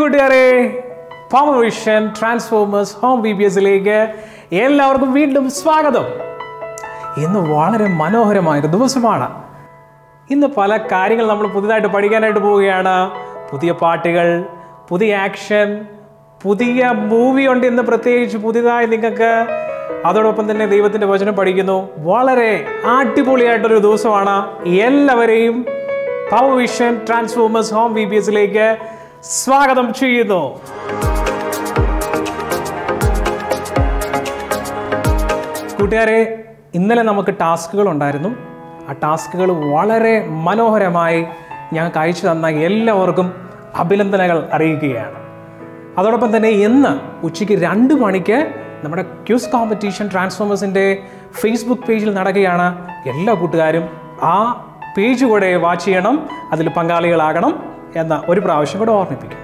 കൂട്ടുകാരെ power vision transformers home B B എസിലേക്ക് എല്ലാവർക്കും വീണ്ടും സ്വാഗതം ഇന്ന് വളരെ മനോഹരമായൊരു ദിവസമാണ് ഇന്ന് പല കാര്യങ്ങൾ നമ്മൾ പുതിയതായിട്ട് പഠിക്കാനായിട്ട് പോവുകയാണ് പുതിയ പാട്ടുകൾ പുതിയ ആക്ഷൻ പുതിയ മൂവി ഉണ്ട് ഇന്ന് പ്രത്യേകിച്ച് പുതിയതായി നിങ്ങൾക്ക് അതോടൊപ്പം തന്നെ ദൈവത്തിൻ്റെ വചനം പഠിക്കുന്നു വളരെ അടിപൊളിയായിട്ടൊരു ദിവസമാണ് എല്ലാവരെയും power vision transformers home B B എസിലേക്ക് സ്വാഗതം ചെയ്യുന്നു കൂട്ടുകാരെ ഇന്നലെ നമുക്ക് ടാസ്കുകൾ ഉണ്ടായിരുന്നു ആ ടാസ്കുകൾ വളരെ മനോഹരമായി ഞങ്ങൾക്ക് അയച്ചു തന്ന എല്ലാവർക്കും അഭിനന്ദനങ്ങൾ അറിയിക്കുകയാണ് അതോടൊപ്പം തന്നെ ഇന്ന് ഉച്ചയ്ക്ക് രണ്ട് മണിക്ക് നമ്മുടെ ക്യൂസ് കോമ്പറ്റീഷൻ ട്രാൻസ്ഫോമേഴ്സിൻ്റെ ഫേസ്ബുക്ക് പേജിൽ നടക്കുകയാണ് എല്ലാ കൂട്ടുകാരും ആ പേജ് കൂടെ വാച്ച് ചെയ്യണം അതിൽ പങ്കാളികളാകണം എന്ന ഒരു പ്രാവശ്യം കൂടെ ഓർമ്മിപ്പിക്കും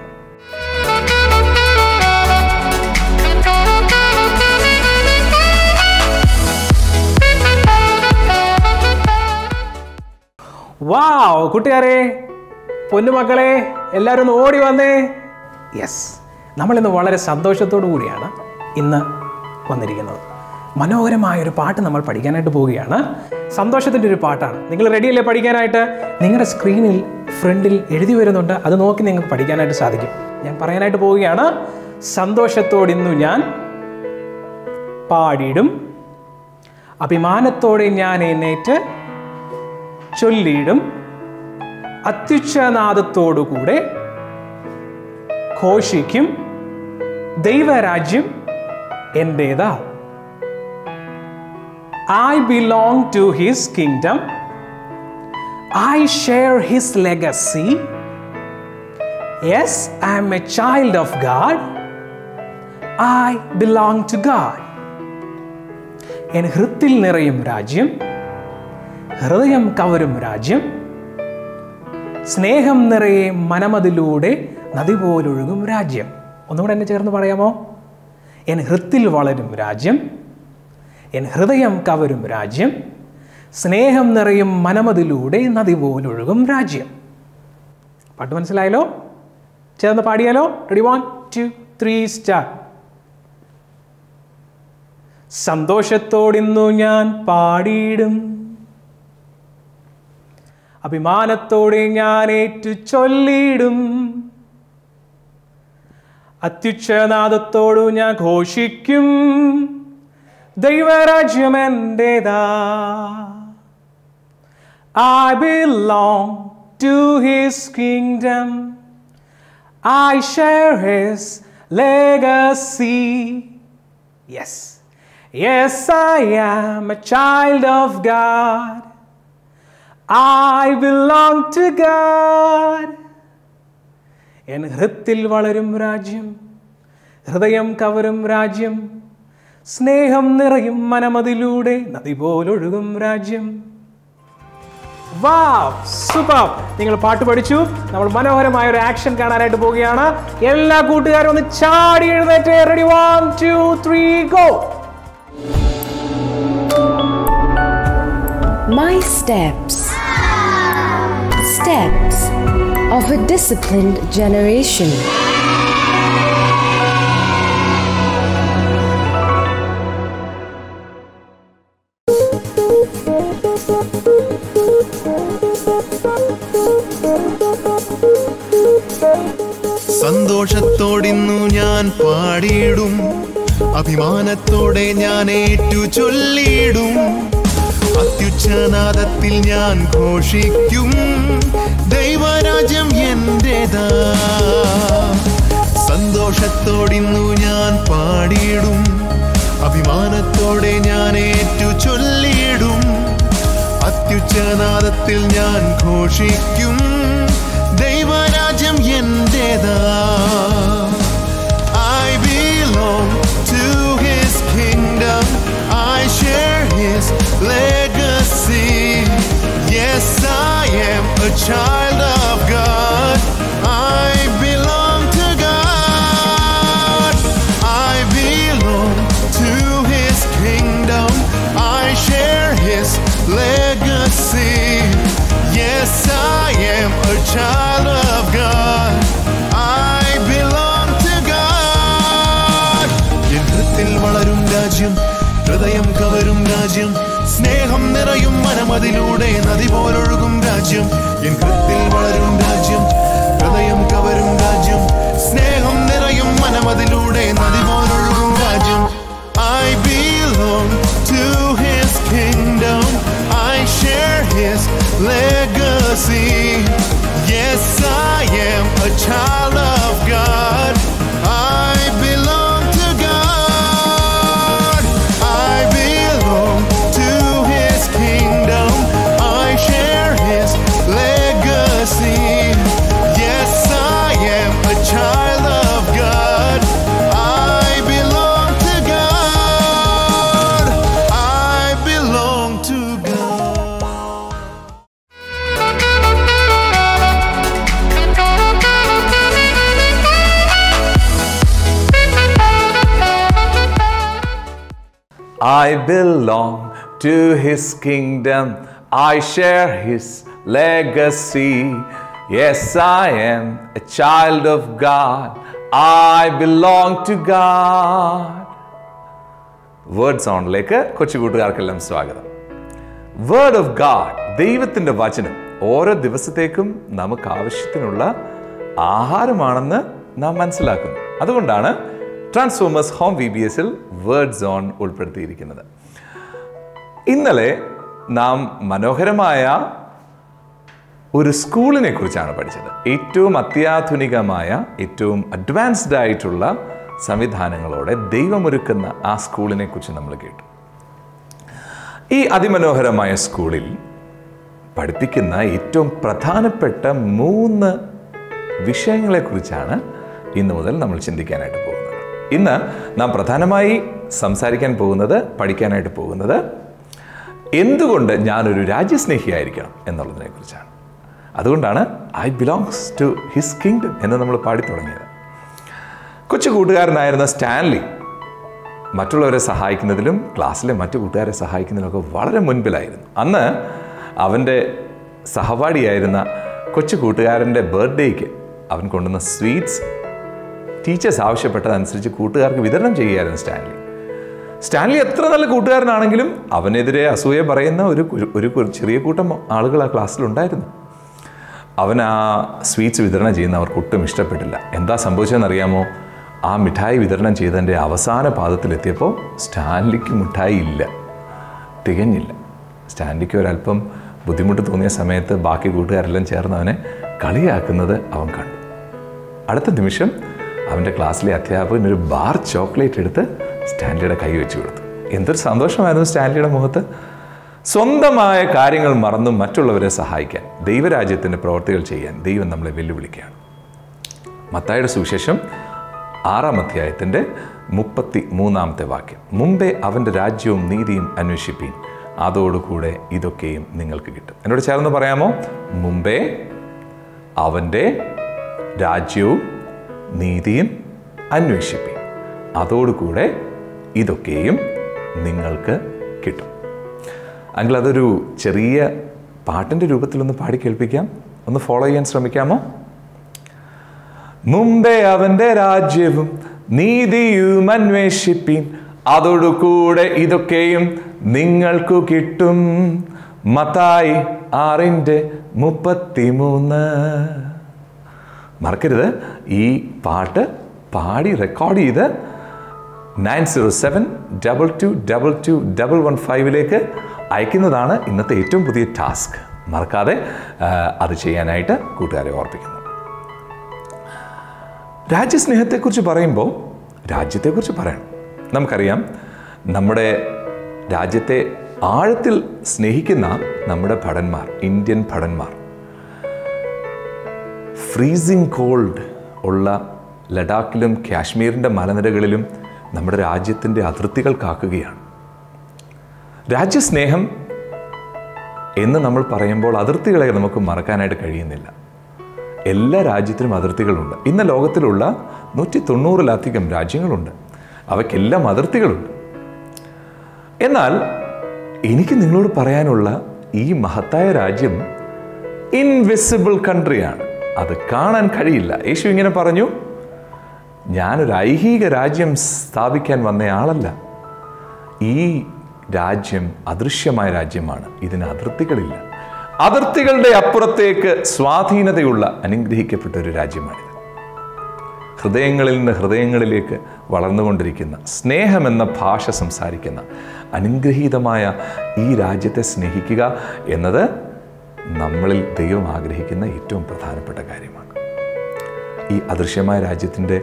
വാവ് കൂട്ടുകാരെ പൊന്നുമക്കളെ എല്ലാവരും ഒന്ന് ഓടി വന്നേ യെസ് നമ്മളിന്ന് വളരെ സന്തോഷത്തോടു കൂടിയാണ് ഇന്ന് വന്നിരിക്കുന്നത് മനോഹരമായ ഒരു പാട്ട് നമ്മൾ പഠിക്കാനായിട്ട് പോവുകയാണ് സന്തോഷത്തിൻ്റെ ഒരു പാട്ടാണ് നിങ്ങൾ റെഡിയല്ലേ പഠിക്കാനായിട്ട് നിങ്ങളുടെ സ്ക്രീനിൽ ഫ്രണ്ടിൽ എഴുതി വരുന്നുണ്ട് അത് നോക്കി നിങ്ങൾക്ക് പഠിക്കാനായിട്ട് സാധിക്കും ഞാൻ പറയാനായിട്ട് പോവുകയാണ് സന്തോഷത്തോടിന്നു ഞാൻ പാടിയിടും അഭിമാനത്തോടെ ഞാൻ എഴുന്നേറ്റ് ചൊല്ലിയിടും അത്യുച്ഛനാദത്തോടുകൂടെ ഘോഷിക്കും ദൈവരാജ്യം എൻ്റേതാ I belong to his kingdom I share his legacy yes I am a child of God I belong to God എൻ ഹൃത്തിൽ നിറയും രാജ്യം ഹൃദയം കവരും രാജ്യം സ്നേഹം നിറയെ മനമതിലൂടെ നദി പോലൊഴുകും രാജ്യം ഒന്നുകൂടെ എന്നെ ചേർന്ന് പറയാമോ എൻ ഹൃത്തിൽ വളരും രാജ്യം എൻ ഹൃദയം കവരും രാജ്യം സ്നേഹം നിറയും മനമതിലൂടെ നദി പോലൊഴുകും രാജ്യം പാട്ട് മനസ്സിലായല്ലോ ചേർന്ന് പാടിയാലോ ready one two three star സന്തോഷത്തോടിന്നു ഞാൻ പാടിയിടും അഭിമാനത്തോടെ ഞാൻ ഏറ്റു ചൊല്ലിയിടും അത്യുച്ഛനാദത്തോടു ഞാൻ ഘോഷിക്കും ദൈവരാജ്യം എൻ്റെതാ I belong to his kingdom. I share his legacy. Yes. Yes, I am a child of God. I belong to God. എൻ ഹൃത്തിൽ വളരും രാജ്യം ഹൃദയം കവരും രാജ്യം സ്നേഹം നിറയും മനമതിലൂടെ നദി പോലൊഴുകും രാജ്യം വാ സൂപ്പർ നിങ്ങൾ പാട്ട് പഠിച്ചു നമ്മൾ മനോഹരമായ ഒരു ആക്ഷൻ കാണാനായിട്ട് പോവുകയാണ് എല്ലാ കൂട്ടുകാരും ഒന്ന് ചാടി എഴുന്നേറ്റ് ready one two three go My steps. Steps of a disciplined generation. സന്തോഷത്തോടിന്നു ഞാൻ പാടിയിടും അഭിമാനത്തോടെ ഞാൻ ഏറ്റു ചൊല്ലിയിടും അത്യുച്ഛനാദത്തിൽ ഞാൻ ഘോഷിക്കും ദൈവരാജ്യം എന്റേതാ സന്തോഷത്തോടിന്നു ഞാൻ പാടിയിടും അഭിമാനത്തോടെ ഞാൻ ഏറ്റു ചൊല്ലിയിടും അത്യുച്ഛനാദത്തിൽ ഞാൻ ഘോഷിക്കും ദൈവരാജ്യം എന്റേതാ I belong to his kingdom. I share his legacy. Yes, I am a child of God. I belong to God. I belong to his kingdom. I share his legacy. Yes, I am a child of God. I belong രാജ്യം ഹൃദയം കവരും രാജ്യം സ്നേഹം നിറയും മനമതിലൂടെ നദി പോലൊഴുകും രാജ്യം N കൃത്തിൽ വളരും രാജ്യം ഹൃദയം കവരും രാജ്യം സ്നേഹം നിറയും മനമതിലൂടെ നദി പോലൊഴുകും രാജ്യം I belong to his kingdom. I share his legacy. Yes, I am a child of God. I belong to God. I belong to his kingdom. I share his legacy. Yes, I am a child of God. I belong to God. I belong to God. I belong to his kingdom. I share his legacy. Yes, I am a child of God. I belong to God. Words ഓണിലേക്ക് കൊച്ചു കൂട്ടുകാർക്കെല്ലാം സ്വാഗതം word of God ദൈവത്തിൻ്റെ വചനം ഓരോ ദിവസത്തേക്കും നമുക്ക് ആവശ്യത്തിനുള്ള ആഹാരമാണെന്ന് നാം മനസ്സിലാക്കുന്നു അതുകൊണ്ടാണ് ട്രാൻസ്ഫോമേഴ്സ് ഹോം വി ബി എസിൽ വേർഡ് സോൺ ഉൾപ്പെടുത്തിയിരിക്കുന്നത് ഇന്നലെ നാം മനോഹരമായ ഒരു സ്കൂളിനെ കുറിച്ചാണ് പഠിച്ചത് ഏറ്റവും അത്യാധുനികമായ ഏറ്റവും അഡ്വാൻസ്ഡ് ആയിട്ടുള്ള സംവിധാനങ്ങളോടെ ദൈവമൊരുക്കുന്ന ആ സ്കൂളിനെ കുറിച്ച് നമ്മൾ കേട്ടു ഈ അതിമനോഹരമായ സ്കൂളിൽ പഠിപ്പിക്കുന്ന ഏറ്റവും പ്രധാനപ്പെട്ട മൂന്ന് വിഷയങ്ങളെക്കുറിച്ചാണ് ഇന്ന് മുതൽ നമ്മൾ ചിന്തിക്കാനായിട്ട് പോകുന്നത് ഇന്ന് നാം പ്രധാനമായി സംസാരിക്കാൻ പോകുന്നത് പഠിക്കാനായിട്ട് പോകുന്നത് എന്തുകൊണ്ട് ഞാനൊരു രാജ്യസ്നേഹിയായിരിക്കണം എന്നുള്ളതിനെ കുറിച്ചാണ് അതുകൊണ്ടാണ് I belongs to his kingdom എന്ന് നമ്മൾ പാടി തുടങ്ങിയത് കൊച്ചു കൂട്ടുകാരനായിരുന്ന സ്റ്റാൻലി മറ്റുള്ളവരെ സഹായിക്കുന്നതിലും ക്ലാസ്സിലെ മറ്റു കൂട്ടുകാരെ സഹായിക്കുന്നതിലൊക്കെ വളരെ മുൻപിലായിരുന്നു അന്ന് അവൻ്റെ സഹപാഠിയായിരുന്ന കൊച്ചു കൂട്ടുകാരൻ്റെ ബർത്ത്ഡേക്ക് അവൻ കൊണ്ടുവന്ന സ്വീറ്റ്സ് ടീച്ചേഴ്സ് ആവശ്യപ്പെട്ടതനുസരിച്ച് കൂട്ടുകാർക്ക് വിതരണം ചെയ്യുകയായിരുന്നു സ്റ്റാൻലി സ്റ്റാൻലി എത്ര നല്ല കൂട്ടുകാരനാണെങ്കിലും അവനെതിരെ അസൂയ പറയുന്ന ഒരു ഒരു- ഒരു ഒരു ചെറിയ കൂട്ടം ആളുകൾ ആ ക്ലാസ്സിലുണ്ടായിരുന്നു അവൻ ആ സ്വീറ്റ്സ് വിതരണം ചെയ്യുന്ന അവർക്ക് ഒട്ടും ഇഷ്ടപ്പെട്ടില്ല എന്താ സംഭവിച്ചതെന്നറിയാമോ ആ മിഠായി വിതരണം ചെയ്തതിൻ്റെ അവസാന പാദത്തിലെത്തിയപ്പോൾ സ്റ്റാൻലിക്ക് മിഠായി ഇല്ല തികഞ്ഞില്ല സ്റ്റാൻലിക്ക് ഒരല്പം ബുദ്ധിമുട്ട് തോന്നിയ സമയത്ത് ബാക്കി കൂട്ടുകാരെല്ലാം ചേർന്ന് അവനെ കളിയാക്കുന്നത് അവൻ കണ്ടു അടുത്ത നിമിഷം അവൻ്റെ ക്ലാസ്സിലെ അധ്യാപകൻ ഒരു ബാർ ചോക്ലേറ്റ് എടുത്ത് സ്റ്റാൻലിയുടെ കൈ വെച്ച് കൊടുത്തു എന്തൊരു സന്തോഷമായിരുന്നു സ്റ്റാൻലിയുടെ മുഖത്ത് സ്വന്തമായ കാര്യങ്ങൾ മറന്നും മറ്റുള്ളവരെ സഹായിക്കാൻ ദൈവരാജ്യത്തിൻ്റെ പ്രവർത്തികൾ ചെയ്യാൻ ദൈവം നമ്മളെ വെല്ലുവിളിക്കുകയാണ് മത്തായുടെ സുവിശേഷം ആറാം അധ്യായത്തിൻ്റെ മുപ്പത്തി മൂന്നാമത്തെ വാക്യം മുമ്പേ അവൻ്റെ രാജ്യവും നീതിയും അന്വേഷിപ്പീൻ അതോടുകൂടെ ഇതൊക്കെയും നിങ്ങൾക്ക് കിട്ടും എന്നോട് ചേർന്ന് പറയാമോ മുമ്പേ അവൻ്റെ രാജ്യവും നീതിയും അന്വേഷിപ്പീൻ അതോടുകൂടെ ഇതൊക്കെയും നിങ്ങൾക്ക് കിട്ടും അങ്കിൾ അതൊരു ചെറിയ പാട്ടിൻ്റെ രൂപത്തിലൊന്ന് പാടി കേൾപ്പിക്കാം ഒന്ന് ഫോളോ ചെയ്യാൻ ശ്രമിക്കാമോ മുമ്പേ അവന്റെ രാജ്യവും നീതിയും അന്വേഷിപ്പീൻ അതോടുകൂടെ ഇതൊക്കെയും നിങ്ങൾക്കു കിട്ടും മത്തായി ആറിൻ്റെ മുപ്പത്തിമൂന്ന് മറക്കരുത് ഈ പാട്ട് പാടി റെക്കോർഡ് ചെയ്ത് nine zero seven double two double two double one ഫൈവിലേക്ക് അയക്കുന്നതാണ് ഇന്നത്തെ ഏറ്റവും പുതിയ ടാസ്ക് മറക്കാതെ ആ, അത് ചെയ്യാനായിട്ട് കൂട്ടുകാരെ ഓർപ്പിക്കുന്നു രാജ്യസ്നേഹത്തെക്കുറിച്ച് പറയുമ്പോൾ രാജ്യത്തെക്കുറിച്ച് പറയണം നമുക്കറിയാം നമ്മുടെ രാജ്യത്തെ ആഴത്തിൽ സ്നേഹിക്കുന്ന നമ്മുടെ ഭടന്മാർ ഇന്ത്യൻ ഭടന്മാർ ഫ്രീസിങ് കോൾഡ് ഉള്ള ലഡാക്കിലും കാശ്മീരിൻ്റെ മലനിരകളിലും നമ്മുടെ രാജ്യത്തിൻ്റെ അതിർത്തികൾ കാക്കുകയാണ് രാജ്യസ്നേഹം എന്ന് നമ്മൾ പറയുമ്പോൾ അതിർത്തികളെ നമുക്ക് മറക്കാനായിട്ട് കഴിയുന്നില്ല എല്ലാ രാജ്യത്തിനും അതിർത്തികളുണ്ട് ഇന്ന് ലോകത്തിലുള്ള നൂറ്റി തൊണ്ണൂറിലധികം രാജ്യങ്ങളുണ്ട് അവയ്ക്കെല്ലാം അതിർത്തികളുണ്ട് എന്നാൽ എനിക്ക് നിങ്ങളോട് പറയാനുള്ള ഈ മഹത്തായ രാജ്യം ഇൻവിസിബിൾ കൺട്രിയാണ് അത് കാണാൻ കഴിയില്ല യേശു ഇങ്ങനെ പറഞ്ഞു ഞാനൊരു ഐഹിക രാജ്യം സ്ഥാപിക്കാൻ വന്നയാളല്ല ഈ രാജ്യം അദൃശ്യമായ രാജ്യമാണ് ഇതിന് അതിർത്തികളില്ല അതിർത്തികളുടെ അപ്പുറത്തേക്ക് സ്വാധീനതയുള്ള അനുഗ്രഹിക്കപ്പെട്ട ഒരു രാജ്യമാണിത് ഹൃദയങ്ങളിൽ നിന്ന് ഹൃദയങ്ങളിലേക്ക് വളർന്നുകൊണ്ടിരിക്കുന്ന സ്നേഹമെന്ന ഭാഷ സംസാരിക്കുന്ന അനുഗ്രഹീതമായ ഈ രാജ്യത്തെ സ്നേഹിക്കുക എന്നത് നമ്മളിൽ ദൈവം ആഗ്രഹിക്കുന്ന ഏറ്റവും പ്രധാനപ്പെട്ട കാര്യമാണ് ഈ അദൃശ്യമായ രാജ്യത്തിൻ്റെ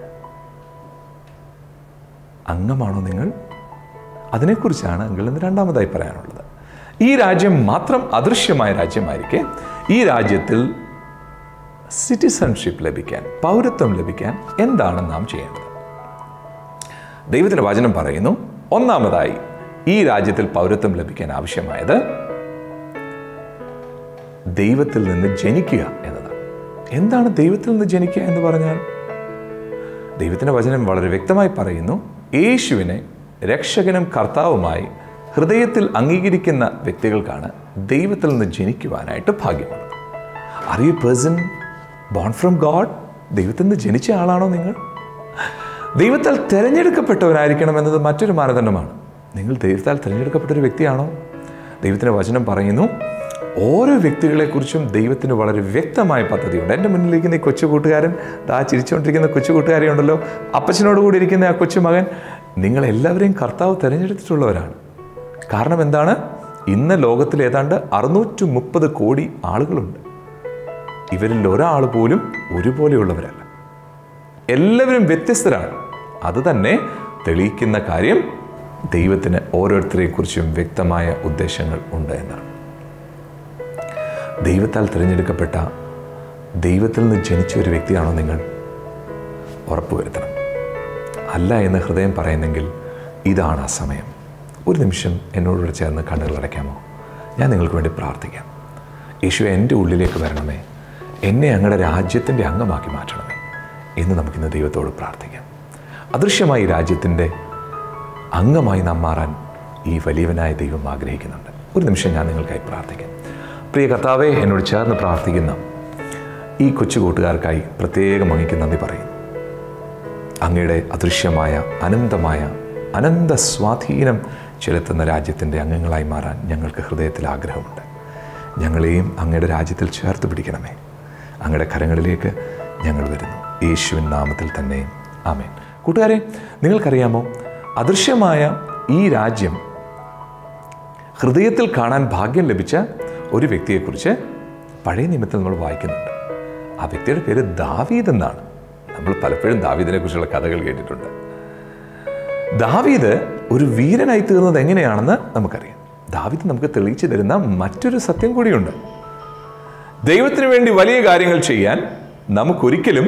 അംഗമാണോ നിങ്ങൾ അതിനെക്കുറിച്ചാണ് എങ്കിൽ ഇന്ന് രണ്ടാമതായി പറയാനുള്ളത് ഈ രാജ്യം മാത്രം അദൃശ്യമായ രാജ്യമായിരിക്കെ ഈ രാജ്യത്തിൽ സിറ്റിസൺഷിപ്പ് ലഭിക്കാൻ പൗരത്വം ലഭിക്കാൻ എന്താണ് നാം ചെയ്യേണ്ടത് ദൈവത്തിൻ്റെ വചനം പറയുന്നു ഒന്നാമതായി ഈ രാജ്യത്തിൽ പൗരത്വം ലഭിക്കാൻ ആവശ്യമായത് ദൈവത്തിൽ നിന്ന് ജനിക്കുക എന്നതാണ് എന്താണ് ദൈവത്തിൽ നിന്ന് ജനിക്കുക എന്ന് പറഞ്ഞാൽ ദൈവത്തിൻ്റെ വചനം വളരെ വ്യക്തമായി പറയുന്നു യേശുവിനെ രക്ഷകനും കർത്താവുമായി ഹൃദയത്തിൽ അംഗീകരിക്കുന്ന വ്യക്തികൾക്കാണ് ദൈവത്തിൽ നിന്ന് ജനിക്കുവാനായിട്ട് ഭാഗ്യമുള്ളത് are you person born from God ദൈവത്തിൽ നിന്ന് ജനിച്ച ആളാണോ നിങ്ങൾ ദൈവത്താൽ തിരഞ്ഞെടുക്കപ്പെട്ടവരായിരിക്കണം എന്നത് മറ്റൊരു മാനദണ്ഡമാണ് നിങ്ങൾ ദൈവത്താൽ തിരഞ്ഞെടുക്കപ്പെട്ട ഒരു വ്യക്തിയാണോ ദൈവത്തിൻ്റെ വചനം പറയുന്നു ഓരോ വ്യക്തികളെക്കുറിച്ചും ദൈവത്തിന് വളരെ വ്യക്തമായ പദ്ധതിയുണ്ട് എൻ്റെ മുന്നിലിരിക്കുന്ന ഈ കൊച്ചു കൂട്ടുകാരൻ ദാ ചിരിച്ചുകൊണ്ടിരിക്കുന്ന കൊച്ചു കൂട്ടുകാരി ഉണ്ടല്ലോ അപ്പച്ചനോട് കൂടി ഇരിക്കുന്ന ആ കൊച്ചുമകൻ നിങ്ങളെല്ലാവരെയും കർത്താവ് തിരഞ്ഞെടുത്തിട്ടുള്ളവരാണ് കാരണം എന്താണ് ഇന്ന് ലോകത്തിൽ ഏതാണ്ട് അറുന്നൂറ്റി മുപ്പത് കോടി ആളുകളുണ്ട് ഇവരിൽ ഒരാൾ പോലും ഒരുപോലെയുള്ളവരല്ല എല്ലാവരും വ്യത്യസ്തരാണ് അത് തന്നെ തെളിയിക്കുന്ന കാര്യം ദൈവത്തിന് ഓരോരുത്തരെയും കുറിച്ചും വ്യക്തമായ ഉദ്ദേശങ്ങൾ ഉണ്ട് എന്നാണ് ദൈവത്താൽ തിരഞ്ഞെടുക്കപ്പെട്ട ദൈവത്തിൽ നിന്ന് ജനിച്ച ഒരു വ്യക്തിയാണോ നിങ്ങൾ ഉറപ്പുവരുത്തണം അല്ല എന്ന് ഹൃദയം പറയുന്നെങ്കിൽ ഇതാണ് ആ സമയം ഒരു നിമിഷം എന്നോടുകൂടെ ചേർന്ന് കണ്ണുകൾ അടയ്ക്കാമോ ഞാൻ നിങ്ങൾക്ക് വേണ്ടി പ്രാർത്ഥിക്കാം യേശു എൻ്റെ ഉള്ളിലേക്ക് വരണമേ എന്നെ അങ്ങയുടെ രാജ്യത്തിൻ്റെ അംഗമാക്കി മാറ്റണമേ എന്ന് നമുക്കിന്ന് ദൈവത്തോട് പ്രാർത്ഥിക്കാം അദൃശ്യമായി രാജ്യത്തിൻ്റെ അംഗമായി നാം മാറാൻ ഈ വലിയവനായ ദൈവം ആഗ്രഹിക്കുന്നുണ്ട് ഒരു നിമിഷം ഞാൻ നിങ്ങൾക്കായി പ്രാർത്ഥിക്കാം പ്രിയ കർത്താവെ എന്നോട് ചേർന്ന് പ്രാർത്ഥിക്കുന്ന ഈ കൊച്ചു കൂട്ടുകാർക്കായി പ്രത്യേകം അങ്ങേക്ക് നന്ദി പറയുന്നു അങ്ങയുടെ അദൃശ്യമായ അനന്തമായ അനന്ത സ്വാധീനം ചെലുത്തുന്ന രാജ്യത്തിൻ്റെ അംഗങ്ങളായി മാറാൻ ഞങ്ങൾക്ക് ഹൃദയത്തിൽ ആഗ്രഹമുണ്ട് ഞങ്ങളെയും അങ്ങയുടെ രാജ്യത്തിൽ ചേർത്ത് പിടിക്കണമേ അങ്ങയുടെ കരങ്ങളിലേക്ക് ഞങ്ങൾ വരുന്നു യേശുവിൻ നാമത്തിൽ തന്നെ ആമേൻ കൂട്ടുകാരെ നിങ്ങൾക്കറിയാമോ അദൃശ്യമായ ഈ രാജ്യം ഹൃദയത്തിൽ കാണാൻ ഭാഗ്യം ലഭിച്ച ഒരു വ്യക്തിയെക്കുറിച്ച് പഴയ നിയമത്തിൽ നമ്മൾ വായിക്കുന്നുണ്ട് ആ വ്യക്തിയുടെ പേര് ദാവീദ് എന്നാണ് നമ്മൾ പലപ്പോഴും ദാവീദിനെ കുറിച്ചുള്ള കഥകൾ കേട്ടിട്ടുണ്ട് ദാവീദ് ഒരു വീരനായി തീർന്നത് എങ്ങനെയാണെന്ന് നമുക്കറിയാം ദാവീദ് നമുക്ക് തെളിയിച്ചു തരുന്ന മറ്റൊരു സത്യം കൂടിയുണ്ട് ദൈവത്തിന് വേണ്ടി വലിയ കാര്യങ്ങൾ ചെയ്യാൻ നമുക്കൊരിക്കലും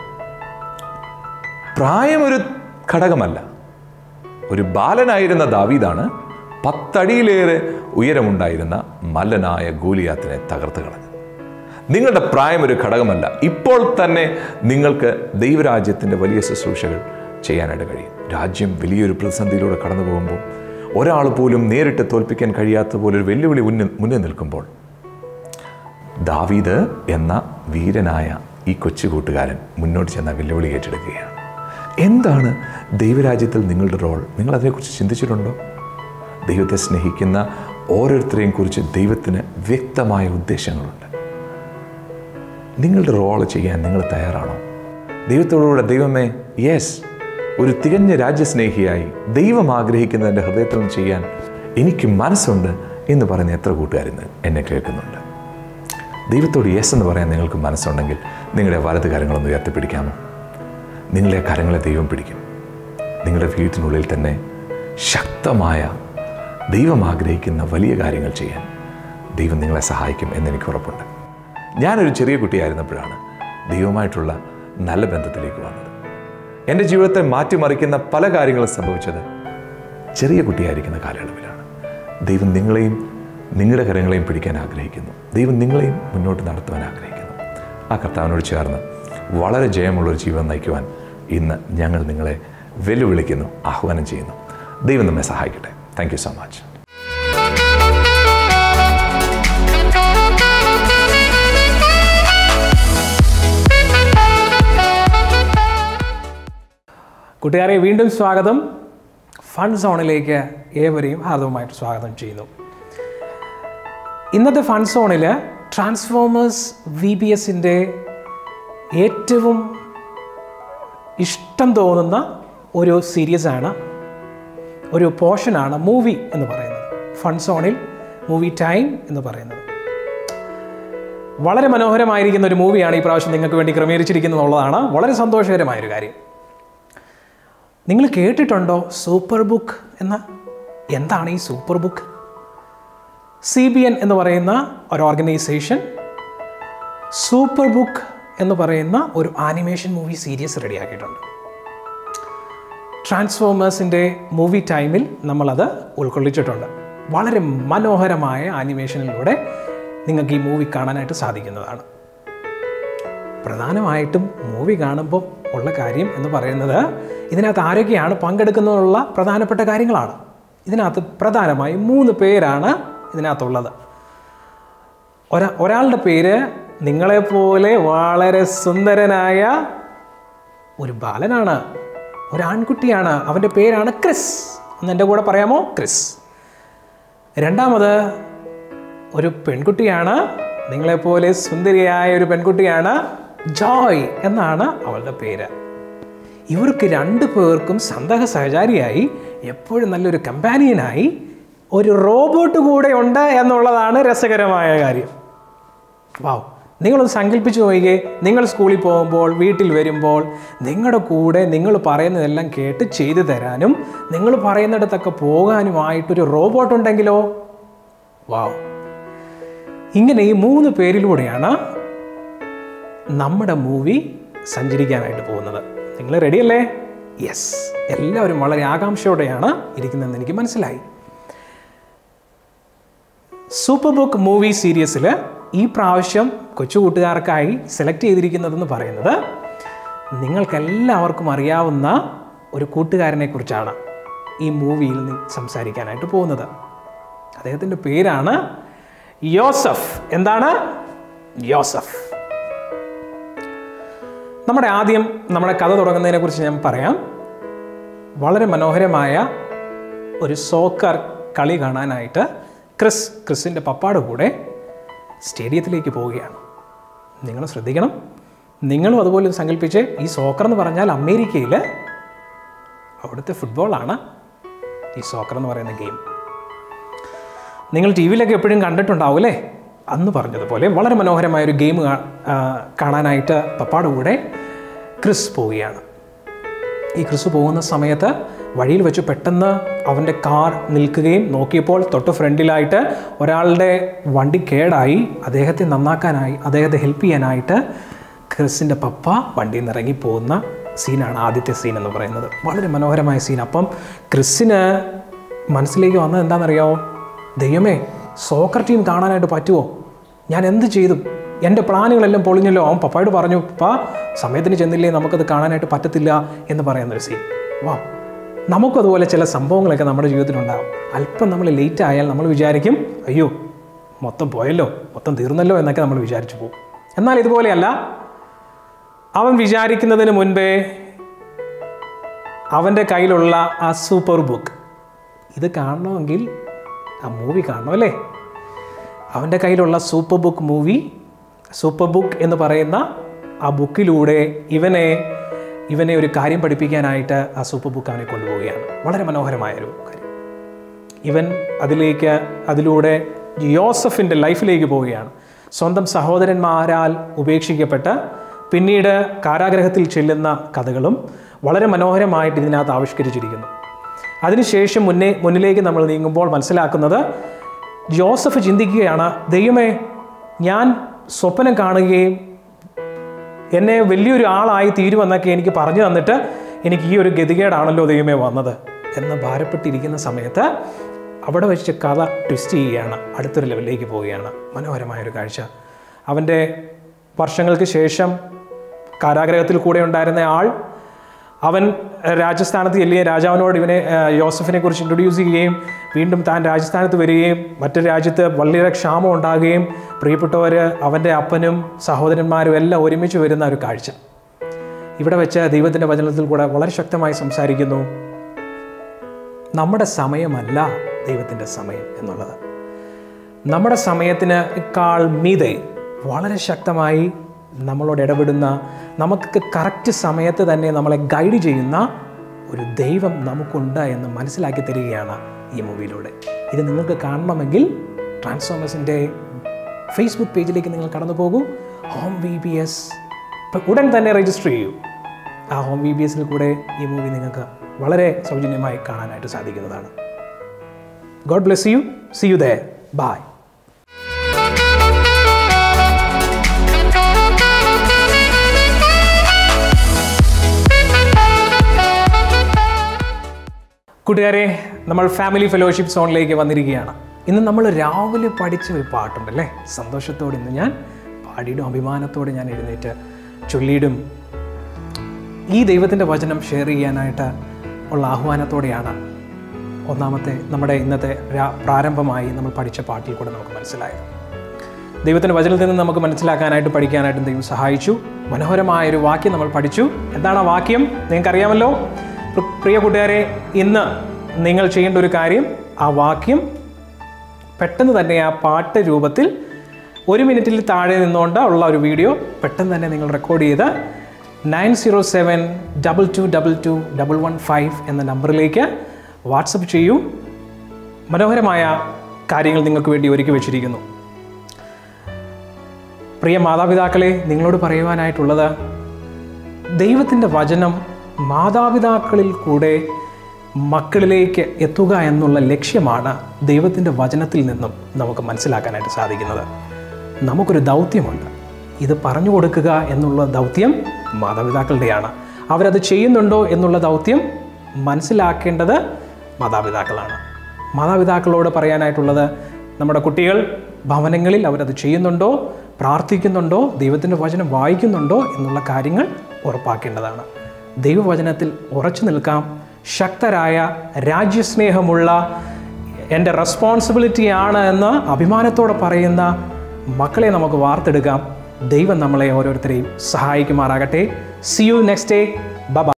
പ്രായമൊരു ഘടകമല്ല ഒരു ബാലനായിരുന്ന ദാവീദാണ് പത്തടിയിലേറെ ഉയരമുണ്ടായിരുന്ന മല്ലനായ ഗോലിയാത്തിനെ തകർത്ത് കളഞ്ഞത് നിങ്ങളുടെ പ്രായം ഒരു ഘടകമല്ല ഇപ്പോൾ തന്നെ നിങ്ങൾക്ക് ദൈവരാജ്യത്തിൻ്റെ വലിയ ശുശ്രൂഷകൾ ചെയ്യാനായിട്ട് കഴിയും രാജ്യം വലിയൊരു പ്രതിസന്ധിയിലൂടെ കടന്നു പോകുമ്പോൾ ഒരാൾ പോലും നേരിട്ട് തോൽപ്പിക്കാൻ കഴിയാത്ത പോലെ ഒരു വെല്ലുവിളി മുന്നിൽ മുന്നിൽ നിൽക്കുമ്പോൾ ദാവീദ് എന്ന വീരനായ ഈ കൊച്ചു കൂട്ടുകാരൻ മുന്നോട്ട് ചെന്ന വെല്ലുവിളി ഏറ്റെടുക്കുകയാണ് എന്താണ് ദൈവരാജ്യത്തിൽ നിങ്ങളുടെ റോൾ നിങ്ങൾ അതിനെക്കുറിച്ച് ചിന്തിച്ചിട്ടുണ്ടോ ദൈവത്തെ സ്നേഹിക്കുന്ന ഓരോരുത്തരെയും കുറിച്ച് ദൈവത്തിന് വ്യക്തമായ ഉദ്ദേശങ്ങളുണ്ട് നിങ്ങളുടെ റോൾ ചെയ്യാൻ നിങ്ങൾ തയ്യാറാണോ ദൈവത്തോടുകൂടെ ദൈവമേ യെസ് ഒരു തികഞ്ഞ രാജ്യസ്നേഹിയായി ദൈവം ആഗ്രഹിക്കുന്നതിൻ്റെ ഹൃദയത്തിൽ നിന്ന് ചെയ്യാൻ എനിക്ക് മനസ്സുണ്ട് എന്ന് പറയുന്ന എത്ര കൂട്ടുകാരിന്ന് എന്നെ കേൾക്കുന്നുണ്ട് ദൈവത്തോട് യെസ് എന്ന് പറയാൻ നിങ്ങൾക്ക് മനസ്സുണ്ടെങ്കിൽ നിങ്ങളുടെ വലത് കാര്യങ്ങളൊന്ന് ഉയർത്തിപ്പിടിക്കാമോ നിങ്ങളെ കരങ്ങളെ ദൈവം പിടിക്കും നിങ്ങളുടെ വീട്ടിനുള്ളിൽ തന്നെ ശക്തമായ ദൈവം ആഗ്രഹിക്കുന്ന വലിയ കാര്യങ്ങൾ ചെയ്യാൻ ദൈവം നിങ്ങളെ സഹായിക്കും എന്നെനിക്ക് ഉറപ്പുണ്ട് ഞാനൊരു ചെറിയ കുട്ടിയായിരുന്നപ്പോഴാണ് ദൈവമായിട്ടുള്ള നല്ല ബന്ധത്തിലേക്ക് വന്നത് എൻ്റെ ജീവിതത്തെ മാറ്റിമറിക്കുന്ന പല കാര്യങ്ങളും സംഭവിച്ചത് ചെറിയ കുട്ടിയായിരിക്കുന്ന കാലയളവിലാണ് ദൈവം നിങ്ങളെയും നിങ്ങളുടെ കരങ്ങളെയും പിടിക്കാൻ ആഗ്രഹിക്കുന്നു ദൈവം നിങ്ങളെയും മുന്നോട്ട് നടത്തുവാൻ ആഗ്രഹിക്കുന്നു ആ കർത്താവിനോട് ചേർന്ന് വളരെ ജയമുള്ളൊരു ജീവിതം നയിക്കുവാൻ ഇന്ന് ഞങ്ങൾ നിങ്ങളെ വെല്ലുവിളിക്കുന്നു ആഹ്വാനം ചെയ്യുന്നു ദൈവം നമ്മെ സഹായിക്കട്ടെ താങ്ക് യു സോ മച്ച് കൂട്ടുകാരെ വീണ്ടും സ്വാഗതം ഫൺ സോണിലേക്ക് ഏവരെയും ഹാർദവമായിട്ട് സ്വാഗതം ചെയ്യുന്നു ഇന്നത്തെ ഫൺ സോണിൽ ട്രാൻസ്ഫോമേഴ്സ് വി ബി എസിൻ്റെ ഏറ്റവും ഇഷ്ടം തോന്നുന്ന ഒരു സീരീസാണ് ഒരു പോർഷനാണ് മൂവി എന്ന് പറയുന്നത് ഫൺ സോണിൽ മൂവി ടൈം എന്ന് പറയുന്നത് വളരെ മനോഹരമായിരിക്കുന്ന ഒരു മൂവിയാണ് ഈ പ്രാവശ്യം നിങ്ങൾക്ക് വേണ്ടി ക്രമീകരിച്ചിരിക്കുന്നത് എന്നുള്ളതാണ് വളരെ സന്തോഷകരമായൊരു കാര്യം നിങ്ങൾ കേട്ടിട്ടുണ്ടോ സൂപ്പർ ബുക്ക് എന്ന എന്താണ് ഈ super book C B N എന്ന് പറയുന്ന ഒരു ഓർഗനൈസേഷൻ സൂപ്പർ ബുക്ക് എന്ന് പറയുന്ന ഒരു ആനിമേഷൻ മൂവി സീരീസ് റെഡിയാക്കിയിട്ടുണ്ട് ട്രാൻസ്ഫോമേഴ്സിൻ്റെ മൂവി ടൈമിൽ നമ്മളത് ഉൾക്കൊള്ളിച്ചിട്ടുണ്ട് വളരെ മനോഹരമായ ആനിമേഷനിലൂടെ നിങ്ങൾക്ക് ഈ മൂവി കാണാനായിട്ട് സാധിക്കുന്നതാണ് പ്രധാനമായിട്ടും മൂവി കാണുമ്പോൾ ഉള്ള കാര്യം എന്ന് പറയുന്നത് ഇതിനകത്ത് ആരൊക്കെയാണ് പങ്കെടുക്കുന്നതിനുള്ള പ്രധാനപ്പെട്ട കാര്യങ്ങളാണ് ഇതിനകത്ത് പ്രധാനമായും മൂന്ന് പേരാണ് ഇതിനകത്തുള്ളത് ഒരാ ഒരാളുടെ പേര് നിങ്ങളെപ്പോലെ വളരെ സുന്ദരനായ ഒരു ബാലനാണ് ഒരു ആൺകുട്ടിയാണ് അവൻ്റെ പേരാണ് ക്രിസ് ഒന്ന് എൻ്റെ കൂടെ പറയാമോ ക്രിസ് രണ്ടാമത് ഒരു പെൺകുട്ടിയാണ് നിങ്ങളെപ്പോലെ സുന്ദരിയായ ഒരു പെൺകുട്ടിയാണ് ജോയ് എന്നാണ് അവളുടെ പേര് ഇവർക്ക് രണ്ടു പേർക്കും സന്തക സഹചാരിയായി എപ്പോഴും നല്ലൊരു കമ്പാനിയനായി ഒരു റോബോട്ട് കൂടെ ഉണ്ട് എന്നുള്ളതാണ് രസകരമായ കാര്യം വാവ് നിങ്ങളൊന്ന് സങ്കല്പിച്ച് നോക്കിയേ നിങ്ങൾ സ്കൂളിൽ പോകുമ്പോൾ വീട്ടിൽ വരുമ്പോൾ നിങ്ങളുടെ കൂടെ നിങ്ങൾ പറയുന്നതെല്ലാം കേട്ട് ചെയ്തു തരാനും നിങ്ങൾ പറയുന്നിടത്തൊക്കെ പോകാനുമായിട്ടൊരു റോബോട്ട് ഉണ്ടെങ്കിലോ വാവ് ഇങ്ങനെ ഈ മൂന്ന് പേരിലൂടെയാണ് നമ്മുടെ മൂവി സഞ്ചരിക്കാനായിട്ട് പോകുന്നത് നിങ്ങൾ റെഡിയല്ലേ യെസ് എല്ലാവരും വളരെ ആകാംക്ഷയോടെയാണ് ഇരിക്കുന്നതെന്ന് എനിക്ക് മനസ്സിലായി സൂപ്പർ ബുക്ക് മൂവി സീരീസിൽ ഈ പ്രാവശ്യം കൊച്ചു കൂട്ടുകാർക്കായി സെലക്ട് ചെയ്തിരിക്കുന്നതെന്ന് പറയുന്നത് നിങ്ങൾക്കെല്ലാവർക്കും അറിയാവുന്ന ഒരു കൂട്ടുകാരനെ കുറിച്ചാണ് ഈ മൂവിയിൽ നിന്ന് സംസാരിക്കാനായിട്ട് പോകുന്നത് അദ്ദേഹത്തിൻ്റെ പേരാണ് യോസഫ് എന്താണ് യോസഫ് നമ്മുടെ ആദ്യം നമ്മുടെ കഥ തുടങ്ങുന്നതിനെ കുറിച്ച് ഞാൻ പറയാം വളരെ മനോഹരമായ ഒരു സോക്കർ കളി കാണാനായിട്ട് ക്രിസ് ക്രിസിൻ്റെ പപ്പാടെ കൂടെ സ്റ്റേഡിയത്തിലേക്ക് പോവുകയാണ് നിങ്ങൾ ശ്രദ്ധിക്കണം നിങ്ങളും അതുപോലെ സങ്കല്പിച്ച് ഈ സോക്കർ എന്ന് പറഞ്ഞാൽ അമേരിക്കയിൽ അവിടുത്തെ ഫുട്ബോളാണ് ഈ സോക്കർ എന്ന് പറയുന്ന ഗെയിം നിങ്ങൾ ടി വിയിലൊക്കെ എപ്പോഴും കണ്ടിട്ടുണ്ടാവും അല്ലേ അന്ന് പറഞ്ഞതുപോലെ വളരെ മനോഹരമായ ഒരു ഗെയിം കാണാനായിട്ട് പപ്പാടെ കൂടെ ക്രിസ് പോവുകയാണ് ഈ ക്രിസ് പോകുന്ന സമയത്ത് വഴിയിൽ വെച്ച് പെട്ടെന്ന് അവൻ്റെ കാർ നിൽക്കുകയും നോക്കിയപ്പോൾ തൊട്ട് ഫ്രണ്ടിലായിട്ട് ഒരാളുടെ വണ്ടി കേടായി അദ്ദേഹത്തെ നന്നാക്കാനായി അദ്ദേഹത്തെ ഹെൽപ്പ് ചെയ്യാനായിട്ട് ക്രിസിൻ്റെ പപ്പ വണ്ടിയിൽ നിന്ന് ഇറങ്ങി പോകുന്ന സീനാണ് ആദ്യത്തെ സീൻ എന്ന് പറയുന്നത് വളരെ മനോഹരമായ സീൻ അപ്പം ക്രിസിന് മനസ്സിലേക്ക് വന്നത് എന്താണെന്നറിയാമോ ദൈവമേ സോക്കർ ടീം കാണാനായിട്ട് പറ്റുമോ ഞാൻ എന്ത് ചെയ്തു എൻ്റെ പ്ലാനുകളെല്ലാം പൊളിഞ്ഞല്ലോ അവൻ പപ്പായോട് പറഞ്ഞു പപ്പ സമയത്തിന് ചെന്നില്ലേ നമുക്കത് കാണാനായിട്ട് പറ്റത്തില്ല എന്ന് പറയുന്നൊരു സീൻ വാ നമുക്കതുപോലെ ചില സംഭവങ്ങളൊക്കെ നമ്മുടെ ജീവിതത്തിലുണ്ടാകും അല്പം നമ്മൾ ലേറ്റ് ആയാൽ നമ്മൾ വിചാരിക്കും അയ്യോ മൊത്തം പോയല്ലോ മൊത്തം തീർന്നല്ലോ എന്നൊക്കെ നമ്മൾ വിചാരിച്ചു പോകും എന്നാൽ ഇതുപോലെയല്ല അവൻ വിചാരിക്കുന്നതിന് മുൻപേ അവൻ്റെ കയ്യിലുള്ള ആ സൂപ്പർ ബുക്ക് ഇത് കാണണമെങ്കിൽ ആ മൂവി കാണണം അല്ലേ അവൻ്റെ കയ്യിലുള്ള super book movie super book എന്ന് പറയുന്ന ആ ബുക്കിലൂടെ ഇവനെ ഇവനെ ഒരു കാര്യം പഠിപ്പിക്കാനായിട്ട് ആ സൂപ്പർ ബുക്ക് അവനെ കൊണ്ടുപോവുകയാണ് വളരെ മനോഹരമായൊരു കാര്യം ഇവൻ അതിലേക്ക് അതിലൂടെ യോസഫിൻ്റെ ലൈഫിലേക്ക് പോവുകയാണ് സ്വന്തം സഹോദരന്മാരാൽ ഉപേക്ഷിക്കപ്പെട്ട് പിന്നീട് കാരാഗ്രഹത്തിൽ ചെല്ലുന്ന കഥകളും വളരെ മനോഹരമായിട്ട് ഇതിനകത്ത് ആവിഷ്കരിച്ചിരിക്കുന്നു അതിനുശേഷം മുന്നേ മുന്നിലേക്ക് നമ്മൾ നീങ്ങുമ്പോൾ മനസ്സിലാക്കുന്നത് ജോസഫ് ചിന്തിക്കുകയാണ് ദൈവമേ ഞാൻ സ്വപ്നം കാണുകയും എന്നെ വലിയൊരു ആളായി തീരുമെന്നൊക്കെ എനിക്ക് പറഞ്ഞു തന്നിട്ട് എനിക്ക് ഈ ഒരു ഗതികേടാണല്ലോ ദൈവമേ വന്നത് എന്ന് ഭാരപ്പെട്ടിരിക്കുന്ന സമയത്ത് അവിടെ വെച്ച് കഥ ട്വിസ്റ്റ് ചെയ്യുകയാണ് അടുത്തൊരു ലെവലിലേക്ക് പോവുകയാണ് മനോഹരമായൊരു കാഴ്ച അവൻ്റെ വർഷങ്ങൾക്ക് ശേഷം കാരാഗ്രഹത്തിൽ കൂടെ ഉണ്ടായിരുന്ന ആൾ അവൻ രാജസ്ഥാനത്ത് ചെല്ലുകയും രാജാവിനോട് ഇവനെ ആ, യോസഫിനെ കുറിച്ച് ഇൻട്രൊഡ്യൂസ് ചെയ്യുകയും വീണ്ടും താൻ രാജസ്ഥാനത്ത് വരികയും മറ്റൊരു രാജ്യത്ത് വളരെ ക്ഷാമം ഉണ്ടാകുകയും പ്രിയപ്പെട്ടവർ അവൻ്റെ അപ്പനും സഹോദരന്മാരും എല്ലാം ഒരുമിച്ച് വരുന്ന ഒരു കാഴ്ച ഇവിടെ വെച്ച് ദൈവത്തിൻ്റെ വചനത്തിൽ കൂടെ വളരെ ശക്തമായി സംസാരിക്കുന്നു നമ്മുടെ സമയമല്ല ദൈവത്തിൻ്റെ സമയം എന്നുള്ളത് നമ്മുടെ സമയത്തിന് കാൾ മീതെ വളരെ ശക്തമായി നമ്മളോട് ഇടപെടുന്ന നമുക്ക് കറക്റ്റ് സമയത്ത് തന്നെ നമ്മളെ ഗൈഡ് ചെയ്യുന്ന ഒരു ദൈവം നമുക്കുണ്ട് എന്ന് മനസ്സിലാക്കി തരികയാണ് ഈ മൂവിയിലൂടെ ഇത് നിങ്ങൾക്ക് കാണണമെങ്കിൽ ട്രാൻസ്ഫോമേഴ്സിൻ്റെ ഫേസ്ബുക്ക് പേജിലേക്ക് നിങ്ങൾ കടന്നു പോകൂ ഹോം വി ബി എസ് ഉടൻ തന്നെ രജിസ്റ്റർ ചെയ്യൂ ആ ഹോം വി ബി എസിൽ കൂടെ ഈ മൂവി നിങ്ങൾക്ക് വളരെ സൗജന്യമായി കാണാനായിട്ട് സാധിക്കുന്നതാണ് god bless you see you ദേ ബൈ കൂട്ടുകാരെ നമ്മൾ ഫാമിലി ഫെലോഷിപ്പ് സോണിലേക്ക് വന്നിരിക്കുകയാണ് ഇന്ന് നമ്മൾ രാവിലെ പഠിച്ച ഒരു പാട്ടുണ്ടല്ലേ സന്തോഷത്തോടെ ഇന്ന് ഞാൻ പാടിയിടും അഭിമാനത്തോടെ ഞാൻ എഴുന്നേറ്റ് ചൊല്ലിയിടും ഈ ദൈവത്തിൻ്റെ വചനം ഷെയർ ചെയ്യാനായിട്ട് ഉള്ള ആഹ്വാനത്തോടെയാണ് ഒന്നാമത്തെ നമ്മുടെ ഇന്നത്തെ രാ- പ്രാരംഭമായി നമ്മൾ പഠിച്ച പാട്ടിൽ കൂടെ നമുക്ക് മനസ്സിലായത് ദൈവത്തിൻ്റെ വചനത്തിൽ നിന്ന് നമുക്ക് മനസ്സിലാക്കാനായിട്ട് പഠിക്കാനായിട്ടും ദൈവം സഹായിച്ചു മനോഹരമായ ഒരു വാക്യം നമ്മൾ പഠിച്ചു എന്താണ് ആ വാക്യം നിങ്ങൾക്കറിയാമല്ലോ പ്ര- പ്രിയ കൂട്ടുകാരെ ഇന്ന് നിങ്ങൾ ചെയ്യേണ്ട ഒരു കാര്യം ആ വാക്യം പെട്ടെന്ന് തന്നെ ആ പാട്ട് രൂപത്തിൽ ഒരു മിനിറ്റിൽ താഴെ നിന്നുകൊണ്ട് ഉള്ള ഒരു വീഡിയോ പെട്ടെന്ന് തന്നെ നിങ്ങൾ റെക്കോർഡ് ചെയ്ത് nine zero seven double two double two double one five എന്ന നമ്പറിലേക്ക് വാട്സപ്പ് ചെയ്യൂ മനോഹരമായ കാര്യങ്ങൾ നിങ്ങൾക്ക് വേണ്ടി ഒരുക്കി വെച്ചിരിക്കുന്നു പ്രിയ മാതാപിതാക്കളെ നിങ്ങളോട് പറയുവാനായിട്ടുള്ളത് ദൈവത്തിൻ്റെ വചനം മാതാപിതാക്കളിൽ കൂടെ മക്കളിലേക്ക് എത്തുക എന്നുള്ള ലക്ഷ്യമാണ് ദൈവത്തിൻ്റെ വചനത്തിൽ നിന്നും നമുക്ക് മനസ്സിലാക്കാനായിട്ട് സാധിക്കുന്നത് നമുക്കൊരു ദൗത്യമുണ്ട് ഇത് പറഞ്ഞു കൊടുക്കുക എന്നുള്ള ദൗത്യം മാതാപിതാക്കളുടെയാണ് അവരത് ചെയ്യുന്നുണ്ടോ എന്നുള്ള ദൗത്യം മനസ്സിലാക്കേണ്ടത് മാതാപിതാക്കളാണ് മാതാപിതാക്കളോട് പറയാനായിട്ടുള്ളത് നമ്മുടെ കുട്ടികൾ ഭവനങ്ങളിൽ അവരത് ചെയ്യുന്നുണ്ടോ പ്രാർത്ഥിക്കുന്നുണ്ടോ ദൈവത്തിൻ്റെ വചനം വായിക്കുന്നുണ്ടോ എന്നുള്ള കാര്യങ്ങൾ ഉറപ്പാക്കേണ്ടതാണ് ദൈവവചനത്തിൽ ഉറച്ചു നിൽക്കാം ശക്തരായ രാജ്യസ്നേഹമുള്ള എൻ്റെ റെസ്പോൺസിബിലിറ്റിയാണ് എന്ന് അഭിമാനത്തോടെ പറയുന്ന മക്കളെ നമുക്ക് വാർത്തെടുക്കാം ദൈവം നമ്മളെ ഓരോരുത്തരെയും സഹായിക്കുമാറാകട്ടെ സി യു നെക്സ്റ്റ് ഡേ ബബ